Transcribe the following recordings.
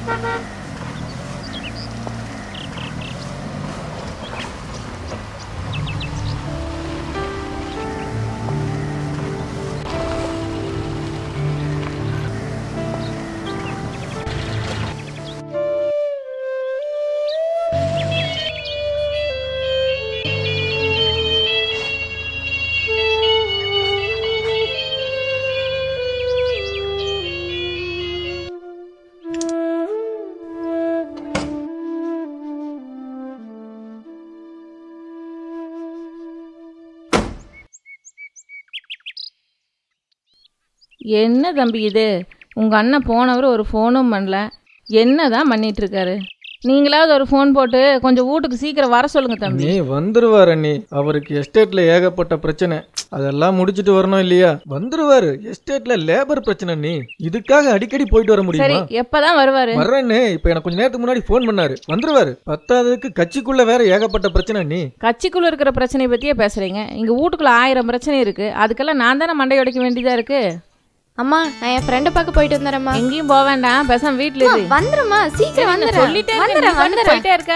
என்ன தம்பி இது உங்கள் அண்ணன் போனவர் ஒரு ஃபோனும் பண்ணல என்ன தான் பண்ணிட்டு இருக்காரு நீங்களாவது ஒரு ஃபோன் போட்டு கொஞ்சம் வீட்டுக்கு சீக்கிரம் வர சொல்லுங்க தம்பி நீ வந்துருவார் அண்ணி அவருக்கு எஸ்டேட்ல ஏகப்பட்ட பிரச்சனை அதெல்லாம் முடிச்சிட்டு வரணும் இல்லையா வந்துருவாரு எஸ்டேட்ல லேபர் பிரச்சனை நீ இதுக்காக அடிக்கடி போயிட்டு வர சரி முடியுமா எப்பதான் வருவாரு வர்றேன்னு இப்ப எனக்கு கொஞ்ச நேரத்துக்கு முன்னாடி ஃபோன் பண்ணாரு வந்துருவாரு பத்தாவதுக்கு கட்சிக்குள்ள வேற ஏகப்பட்ட பிரச்சனை நீ கட்சிக்குள்ள இருக்கிற பிரச்சனையை பத்தியே பேசுறீங்க இங்க வீட்டுக்குள்ள ஆயிரம் பிரச்சனை இருக்கு அதுக்கெல்லாம் நான் தானே மண்டை உடைக்க வேண்டியதா இருக்கு அம்மா நான் என் ஃப்ரெண்டை பார்க்க போயிட்டு வந்துடுறேம்மா எங்கேயும் போக வேண்டாம் பேசாம வீட்டுல இரு வந்துடும்மா சீக்கிரம் நான் வந்துடுறேன் சொல்லிட்டே இருக்கேன், நீ வந்துடுறேன் பாட்டுக்கு வந்துடுறேன் போயிட்டே இருக்க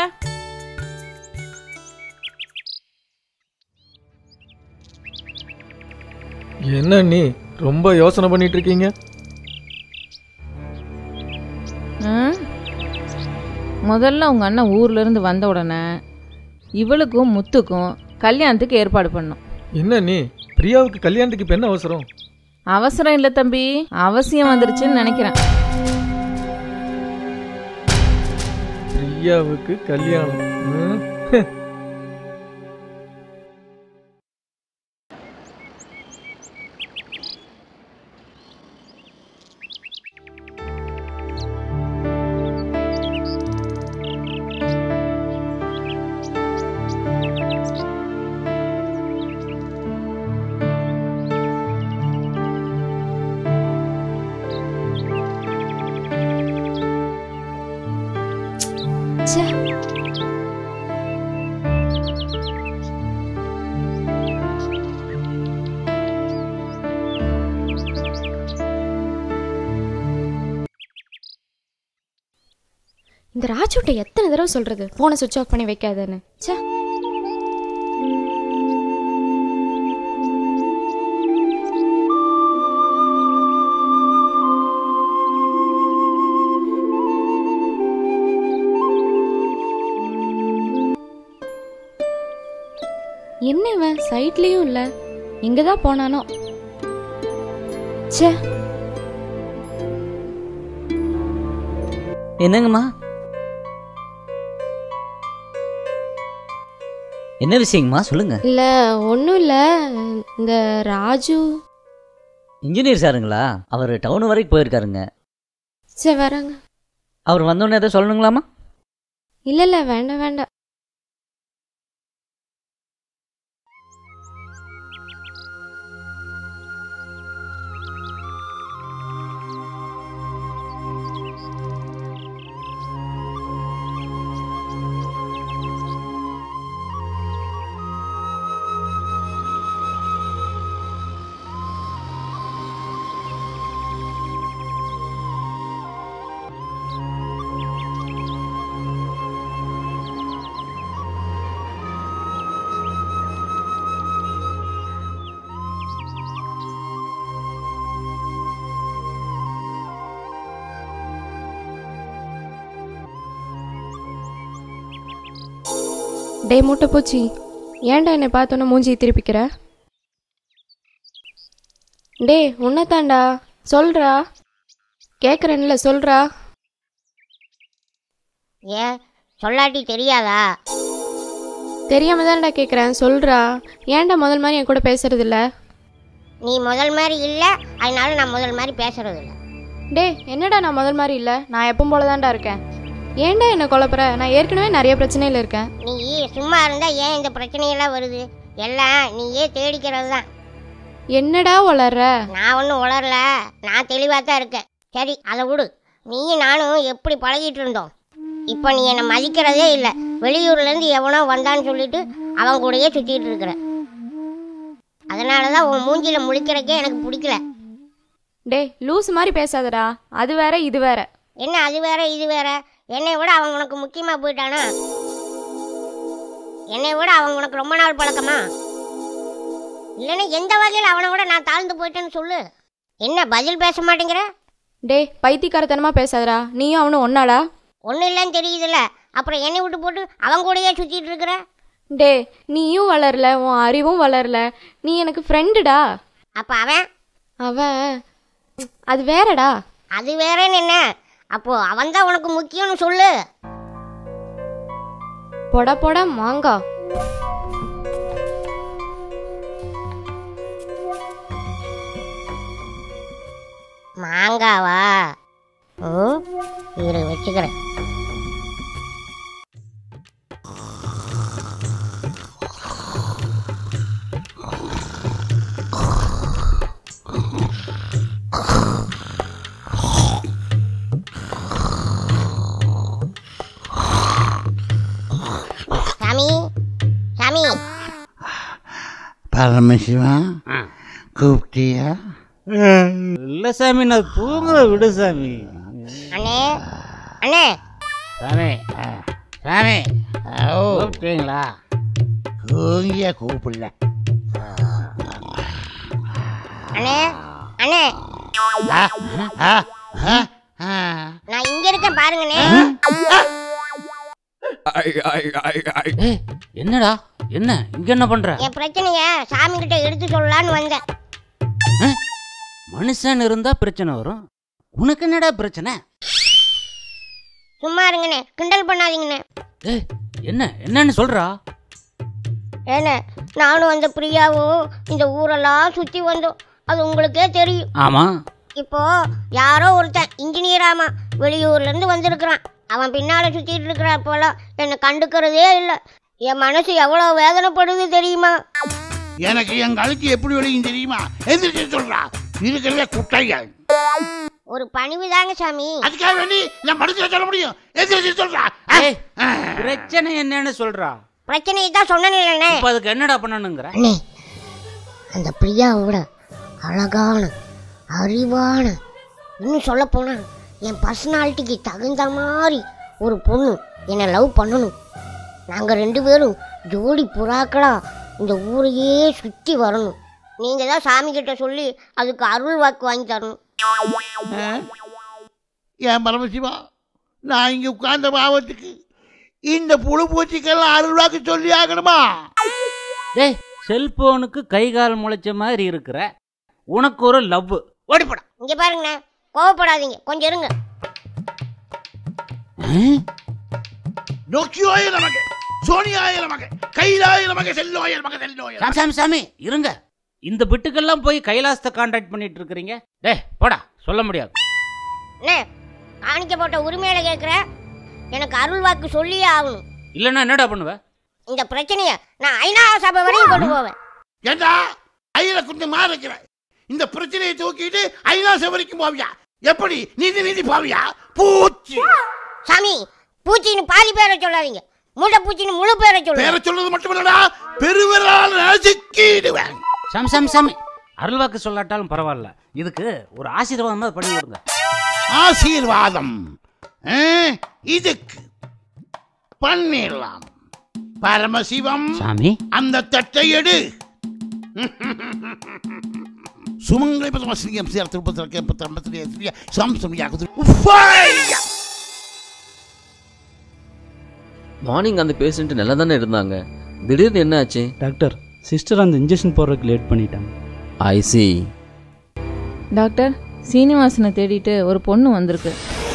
என்ன நீ ரொம்ப யோசனை பண்ணிட்டு இருக்கீங்க ம்? முதல்ல உங்க அண்ணன் ஊர்ல இருந்து வந்த உடனே இவளுக்கும் முத்துக்கும் கல்யாணத்துக்கு ஏற்பாடு பண்ணும் என்ன நீ பிரியாவுக்கு கல்யாணத்துக்கு இப்ப என்ன அவசரம் அவசரம் இல்லை தம்பி அவசியம் வந்துருச்சுன்னு நினைக்கிறேன் பிரியாவுக்கு கல்யாணம் ம்? ச்சே. இந்த ராஜுட்ட எத்தனை தடவை சொல்றது போனை சுவிட்ச் ஆஃப் பண்ணி வைக்காதன்னு ச்சே என்ன இவன் சைட்லயும் இல்ல எங்க தான் போனானோ ச்சே என்னங்கம்மா என்ன விஷயங்கம்மா சொல்லுங்க இல்ல ஒன்றும் இல்ல இந்த ராஜு இன்ஜினியர் சாருங்களா அவர் டவுன் வரைக்கும் போயிருக்காருங்க சரி வராங்க அவர் வந்தோடனே எதாவது சொல்லணுங்களாமா இல்ல இல்ல வேண்டாம் வேண்டாம் டேய் மூட்டை போச்சு ஏன்டா என்னை பார்த்தோன்னே மூஞ்சி திருப்பிக்கிற டேய் உன்னதாண்டா சொல்றா கேட்குறேன்ல சொல்றா ஏன் சொல்லாட்டி தெரியாதா தெரியாம தான்டா கேட்குறேன் சொல்றா ஏன்டா முதல் மாதிரி என் கூட பேசுறது இல்ல நீ முதல் மாதிரி இல்லை அதனால நான் முதல் மாதிரி பேசுறது இல்லை டேய் என்னடா நான் முதல் மாதிரி இல்லை நான் எப்பவும் போல தான்டா இருக்கேன் ஏன்டா என்னை குழப்புற நான் ஏற்கனவே நிறைய பிரச்சனையில் இருக்கேன் நீ சும்மா இருந்தா ஏன் இந்த பிரச்சனையெல்லாம் வருது எல்லாம் நீயே தேடிக்கிறது தான் என்னடா வளர்ற நான் ஒன்றும் உளரல நான் தெளிவாக தான் இருக்கேன் சரி அதை விடு நீயும் நானும் எப்படி பழகிட்டு இருந்தோம் இப்போ நீ என்னை மதிக்கிறதே இல்லை வெளியூர்லேருந்து எவனோ வந்தான்னு சொல்லிட்டு அவன் கூடயே சுற்றிட்டு இருக்கிற அதனால தான் உன் மூஞ்சில முழிக்கிறக்கே எனக்கு பிடிக்கல டேய் லூஸ் மாதிரி பேசாதடா அது வேற இது வேற என்ன அது வேற இது வேற என்னை விட அவன் உனக்கு முக்கியமாக போயிட்டானா என்னை விட அவன் உனக்கு ரொம்ப நாள் பழக்கமா இல்லைன்னா எந்த வகையில் அவனை விட நான் தாழ்ந்து போயிட்டேன்னு சொல்லு என்ன பதில் பேச மாட்டேங்கிற டேய் பைத்தியக்காரத்தனமா பேசாதடா நீயும் அவனும் ஒன்னாடா ஒன்றும் இல்லைன்னு தெரியுதுல்ல அப்புறம் என்னை விட்டு போட்டு அவன் கூடயே சுற்றிட்டு இருக்கிற டே நீயும் வளரல உன் அறிவும் வளரல நீ எனக்கு ஃப்ரெண்டுடா அப்போ அவன் அவன் அது வேறடா அது வேறன்னு என்ன அப்போ அவன் தான் உனக்கு முக்கியம்னு சொல்லு பொட பொட மாங்கா மாங்காவா ம் இரு வச்சுக்கிறேன் சாமி சாமி பரமசிவா கூப்பிட்டியா இல்லை சாமி நான் தூங்குற விடு சாமி அண்ணே அண்ணே சாமி சாமி ஓ கூப்பிட்டீங்களா தூங்கிய கூப்பிடல அண்ணே அண்ணே ஆ, ஆ, ஆ, ஆ. நான் இங்க இருக்கேன் பாருங்கண்ணே ஏய் என்னடா என்ன இங்க என்ன பண்ற என் பிரச்சனைய சாமி கிட்ட எடுத்து சொல்லலான்னு வந்தேன் மனுஷன் இருந்தா பிரச்சனை வரும் உனக்கு என்னடா பிரச்சனை சும்மா இருங்கண்ணே கிண்டல் பண்ணாதீங்கண்ணே ஏய் என்ன என்னன்னு சொல்றா ஏண்ணே நானும் அந்த பிரியாவும் இந்த ஊரெல்லாம் சுற்றி வந்தோம் அது உங்களுக்கே தெரியும் ஆமா இப்போ யாரோ ஒருத்தன் இன்ஜினியராமா வெளியூர்ல இருந்து வந்திருக்கிறான் அவன் பின்னால சுத்திட்டு இருக்கிற போலாம் என்னை கண்டுக்கிறதே இல்லை என் மனசு எவ்வளவு வேதனைப்படுது தெரியுமா எனக்கு என் கழுத்து எப்படி வலிக்கும் தெரியுமா எந்திரிச்சு சொல்றா இருக்கிறதே குட்டைகள் ஒரு பணிவு தாங்க சாமி அதுக்காக வேண்டி நான் மனசுல சொல்ல முடியும் எந்திரிச்சு சொல்றா ஆ, ஏய் ஆ. பிரச்சனை என்னன்னு சொல்றா பிரச்சனையை தான் சொன்னேனே இப்ப அதுக்கு என்னடா பண்ணணுங்கிற அண்ணே அந்த பிரியாவோட அழகான அறிவான இன்னும் சொல்ல போனா என் பர்சனாலிட்டிக்கு தகுந்த மாதிரி ஒரு பொண்ணு என்னை லவ் பண்ணணும் நாங்கள் ரெண்டு பேரும் ஜோடி புறாக்களா இந்த ஊரையே சுற்றி வரணும் நீங்கள் தான் சாமி கிட்ட சொல்லி அதுக்கு அருள் வாக்கு வாங்கி தரணும் ஏன் பரமசிவா நான் இங்க உட்கார்ந்த பாவத்துக்கு இந்த புழு பூச்சிக்கெல்லாம் அருள்வாக்கு சொல்லி ஆகணுமா டேய் செல்போனுக்கு கை கால் முளைச்ச மாதிரி இருக்கிற உனக்கு ஒரு லவ் ஓடிப்படா இங்கே பாருங்கண்ணே கோவப்படாதீங்க கொஞ்சம் இருங்க நோக்கியோய நமக்கு சோனியாய நமக்கு கைலாய நமக்கு செல்லோய நமக்கு செல்லோய சாமி சாமி சாமி இருங்க இந்த பிட்டுக்கெல்லாம் போய் கைலாசத்தை கான்டாக்ட் பண்ணிட்டு இருக்கிறீங்க டேய் போடா சொல்ல முடியாது அண்ணே காணிக்க போட்ட உரிமையில கேட்குற எனக்கு அருள் வாக்கு சொல்லியே ஆகணும் இல்லைன்னா என்னடா பண்ணுவ இந்த பிரச்சனையை நான் ஐநா சபை வரையும் கொண்டு போவேன் ஏண்டா ஐயில கொஞ்சம் மாற இருக்கிற இந்த பிரச்சனையை தூக்கிட்டு ஐநா வரைக்கும் போவியா எப்படி நீதி நீதி போவியா பூச்சி சாமி பூச்சின்னு பாதி பேரை சொல்லாதீங்க முட்டை பூச்சின்னு முழு பேரை பேரை சொல்லுங்க சொல்றது மட்டும் இல்லடா பெருவிரலால் நசுக்கிடுவேன் சாமி சாமி சாமி அருள்வாக்கு சொல்லாட்டாலும் பரவாயில்ல இதுக்கு ஒரு ஆசீர்வாதம் மாதிரி பண்ணி விடுங்க ஆசீர்வாதம் ஆ, இதுக்கு பண்ணிடலாம் பரமசிவம் சாமி அந்த தட்டை எடு சுமங்கலை பரமசிங்கம் சேர் திருப்பதி பத்திரம்பத்திரிய சம்சமியாக உஃபாயா மார்னிங் அந்த பேஷண்ட் நல்லா தானே இருந்தாங்க திடீர்னு என்ன ஆச்சு டாக்டர் சிஸ்டர் அந்த இன்ஜெக்ஷன் போடுறதுக்கு லேட் பண்ணிட்டாங்க ஐ சி டாக்டர் சீனிவாசனை தேடிட்டு ஒரு பொண்ணு வந்திருக்கு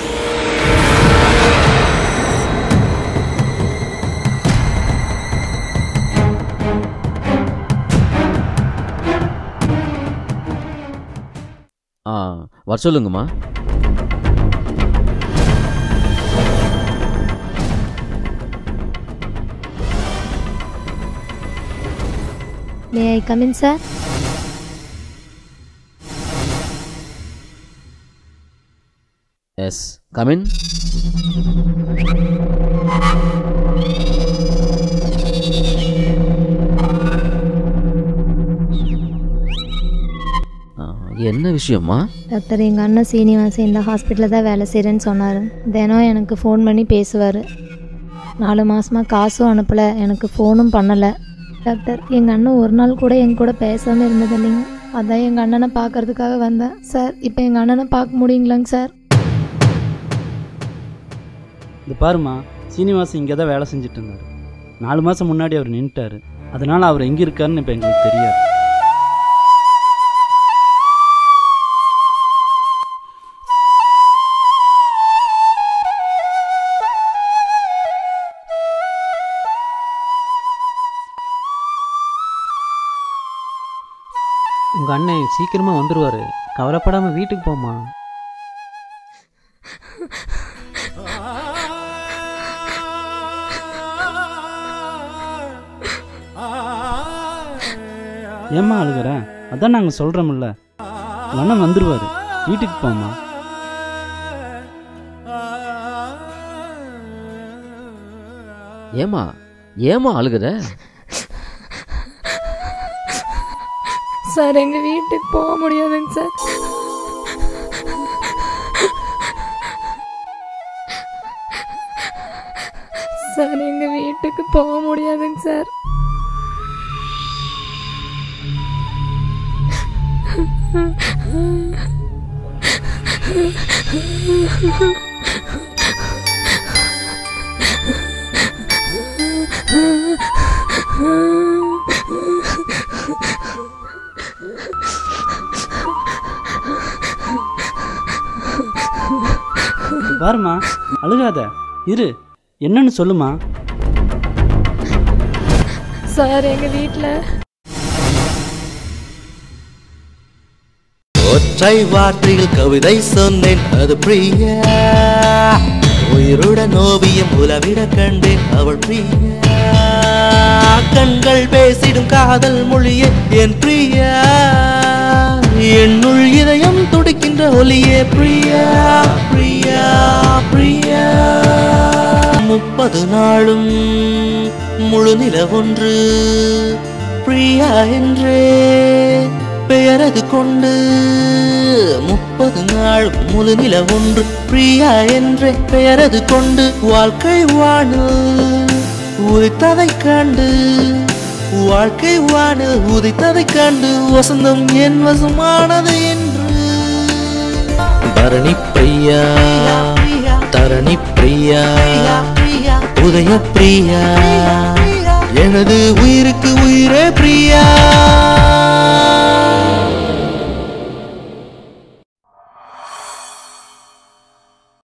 ஆ வர சொல்லுங்கம்மா may I come in sir yes come in என்ன விஷயமா டாக்டர் எங்கள் அண்ணன் சீனிவாசன் இந்த ஹாஸ்பிட்டலில் தான் வேலை செய்கிறேன்னு சொன்னார் தினம் எனக்கு ஃபோன் பண்ணி பேசுவார் நாலு மாதமாக காசும் அனுப்பலை எனக்கு ஃபோனும் பண்ணலை டாக்டர் எங்கள் அண்ணன் ஒரு நாள் கூட என் கூட பேசாமல் இருந்தது இல்லைங்க அதான் எங்கள் அண்ணனை பார்க்கறதுக்காக வந்தேன் சார் இப்போ எங்கள் அண்ணனை பார்க்க முடியுங்களாங்க சார் இது பாருமா சீனிவாசன் இங்கே தான் வேலை செஞ்சுட்டு இருந்தார் நாலு மாதம் முன்னாடி அவர் நின்றுட்டாரு அதனால் அவர் எங்கே இருக்காருன்னு இப்போ எங்களுக்கு தெரியாது உங்கள் அண்ணன் சீக்கிரமாக வந்துடுவார் கவலைப்படாமல் வீட்டுக்கு போம்மா ஏம்மா அழுகுற அதான் நாங்கள் சொல்கிறோம்ல உங்கள் அண்ணன் வந்துடுவார் வீட்டுக்கு போம்மா ஏமா ஏமா அழுகுற சார் எங்கள் வீட்டுக்கு போக முடியாதுங்க சார் சார் எங்கள் வீட்டுக்கு போக முடியாதுங்க சார் இது பாருமா அழுகாத இரு என்னன்னு சொல்லுமா சார் எங்கள் வீட்டில் ஒற்றை வார்த்தையில் கவிதை சொன்னேன் அது பிரியா உயிருடன் ஓவியம் உலவிட கண்டேன் அவள் பிரியா கண்கள் பேசிடும் காதல் மொழியே என் பிரியா என்னுள் இதயம் துடிக்கின்ற ஒலியே பிரியா பிரியா பிரியா முப்பது நாளும் முழு நிலவொன்று பிரியா என்றே பெயரது கொண்டு முப்பது நாள் முழு நில ஒன்று பிரியா என்ற பெயரது கொண்டு வாழ்க்கை வானில் உதித்ததைக் கண்டு வாழ்க்கை வானில் உதித்ததைக் கண்டு வசந்தம் என் வசமானது என்று பரணி பிரியா தரணி பிரியா உதய பிரியா எனது உயிருக்கு உயிரே பிரியா